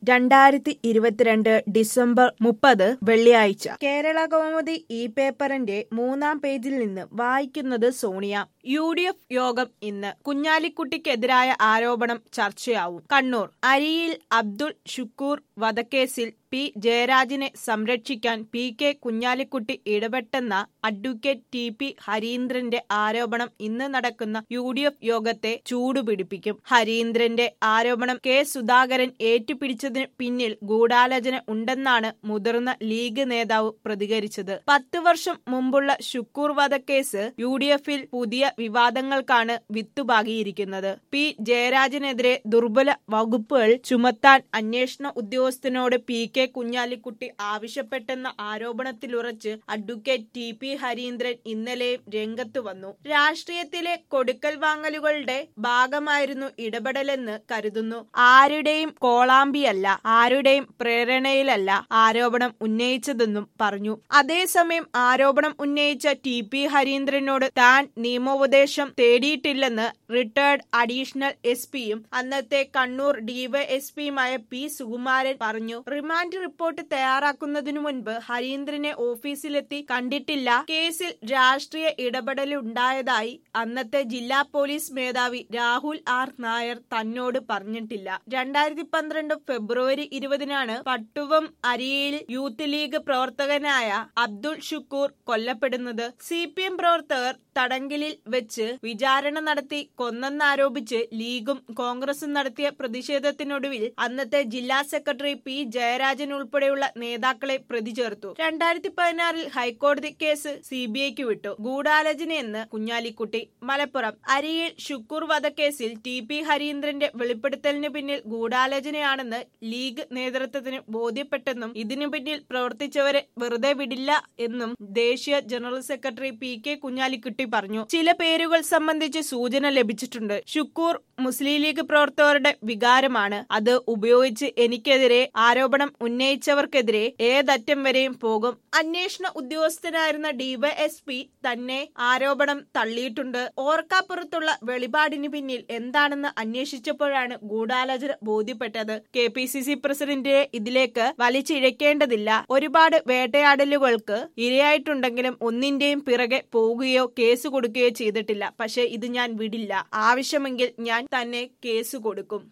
രണ്ടായിരത്തി ഇരുപത്തിരണ്ട് ഡിസംബർ മുപ്പത് വെള്ളിയാഴ്ച കേരള കൗമുദി ഈ പേപ്പറിന്റെ മൂന്നാം പേജിൽ നിന്ന് വായിക്കുന്നത് സോണിയ യു ഡി എഫ് യോഗം ഇന്ന് കുഞ്ഞാലിക്കുട്ടിക്കെതിരായ ആരോപണം ചർച്ചയാവും കണ്ണൂർ അരിയിൽ അബ്ദുൾ ഷുക്കൂർ വധക്കേസിൽ പി ജയരാജനെ സംരക്ഷിക്കാൻ പി കെ കുഞ്ഞാലിക്കുട്ടി ഇടപെട്ടെന്ന അഡ്വക്കേറ്റ് ടി പി ഹരീന്ദ്രന്റെ ആരോപണം ഇന്ന് നടക്കുന്ന യു ഡി എഫ് യോഗത്തെ ചൂടുപിടിപ്പിക്കും ഹരീന്ദ്രന്റെ ആരോപണം കെ സുധാകരൻ ഏറ്റുപിടിച്ചതിന് പിന്നിൽ ഗൂഢാലോചന ഉണ്ടെന്നാണ് മുതിർന്ന ലീഗ് നേതാവ് പ്രതികരിച്ചത് പത്ത് വർഷം മുമ്പുള്ള ഷുക്കൂർ വധക്കേസ് യു ഡി എഫിൽ പുതിയ വിവാദങ്ങൾക്കാണ് വിത്തുപാകിയിരിക്കുന്നത് പി ജയരാജനെതിരെ ദുർബല വകുപ്പുകൾ ചുമത്താൻ അന്വേഷണ ഉദ്യോഗസ്ഥനോട് പി കെ കുഞ്ഞാലിക്കുട്ടി ആവശ്യപ്പെട്ടെന്ന ആരോപണത്തിലുറച്ച് അഡ്വക്കേറ്റ് ടി പി ഹരീന്ദ്രൻ ഇന്നലെയും രംഗത്ത് വന്നു രാഷ്ട്രീയത്തിലെ കൊടുക്കൽ വാങ്ങലുകളുടെ ഭാഗമായിരുന്നു ഇടപെടലെന്ന് കരുതുന്നു ആരുടെയും കോളാമ്പിയല്ല ആരുടെയും പ്രേരണയിലല്ല ആരോപണം ഉന്നയിച്ചതെന്നും പറഞ്ഞു അതേസമയം ആരോപണം ഉന്നയിച്ച ടി പി ഹരീന്ദ്രനോട് താൻ നിയമോപദേശം തേടിയിട്ടില്ലെന്ന് റിട്ടയർഡ് അഡീഷണൽ എസ് പിയും അന്നത്തെ കണ്ണൂർ ഡിവൈഎസ്പിയുമായ പി സുകുമാരൻ പറഞ്ഞു റിമാൻഡ് റിപ്പോർട്ട് തയ്യാറാക്കുന്നതിനു മുൻപ് ഹരീന്ദ്രനെ ഓഫീസിലെത്തി കണ്ടിട്ടില്ല കേസിൽ രാഷ്ട്രീയ ഇടപെടലുണ്ടായതായി അന്നത്തെ ജില്ലാ പോലീസ് മേധാവി രാഹുൽ ആർ നായർ തന്നോട് പറഞ്ഞിട്ടില്ല രണ്ടായിരത്തി പന്ത്രണ്ട് ഫെബ്രുവരി ഇരുപതിനാണ് പട്ടുവം അരിയിൽ യൂത്ത് ലീഗ് പ്രവർത്തകനായ അബ്ദുൾ ഷുക്കൂർ കൊല്ലപ്പെടുന്നത് സി പി എം പ്രവർത്തകർ തടങ്കലിൽ വെച്ച് വിചാരണ നടത്തി കൊന്നെന്നാരോപിച്ച് ലീഗും കോൺഗ്രസും നടത്തിയ പ്രതിഷേധത്തിനൊടുവിൽ അന്നത്തെ ജില്ലാ സെക്രട്ടറി പി ജയരാജൻ ഉൾപ്പെടെയുള്ള നേതാക്കളെ പ്രതി ചേർത്തു രണ്ടായിരത്തി പതിനാറിൽ ഹൈക്കോടതി കേസ് സി ബി ഐക്ക് വിട്ടു ഗൂഢാലോചനയെന്ന് കുഞ്ഞാലിക്കുട്ടി മലപ്പുറം അരിയിൽ ഷുക്കൂർ വധക്കേസിൽ ടി പി ഹരീന്ദ്രന്റെ വെളിപ്പെടുത്തലിന് പിന്നിൽ ഗൂഢാലോചനയാണെന്ന് ലീഗ് നേതൃത്വത്തിന് ബോധ്യപ്പെട്ടെന്നും ഇതിനു പിന്നിൽ പ്രവർത്തിച്ചവരെ വെറുതെ വിടില്ല എന്നും ദേശീയ general secretary P K Kunhalikutty പറഞ്ഞു ചില പേരുകൾ സംബന്ധിച്ച് സൂചന ലഭിച്ചിട്ടുണ്ട് ഷുക്കൂർ മുസ്ലിം ലീഗ് പ്രവർത്തകരുടെ വികാരമാണ് അത് ഉപയോഗിച്ച് എനിക്കെതിരെ ആരോപണം ഉന്നയിച്ചവർക്കെതിരെ ഏതറ്റം വരെയും പോകും അന്വേഷണ ഉദ്യോഗസ്ഥനായിരുന്ന ഡിവൈഎസ്പി തന്നെ ആരോപണം തള്ളിയിട്ടുണ്ട് ഓർക്കാപ്പുറത്തുള്ള വെളിപാടിന് പിന്നിൽ എന്താണെന്ന് അന്വേഷിച്ചപ്പോഴാണ് ഗൂഢാലോചന ബോധ്യപ്പെട്ടത് കെ പി സി സി പ്രസിഡന്റിനെ ഇതിലേക്ക് വലിച്ചിഴക്കേണ്ടതില്ല ഒരുപാട് വേട്ടയാടലുകൾക്ക് ഇരയായിട്ടുണ്ടെങ്കിലും ഒന്നിന്റെയും പിറകെ പോവുകയോ കേസ് കൊടുക്കുകയോ ചെയ്തിട്ടില്ല പക്ഷേ ഇത് ഞാൻ വിടില്ല ആവശ്യമെങ്കിൽ ഞാൻ തന്നെ കേസ് കൊടുക്കും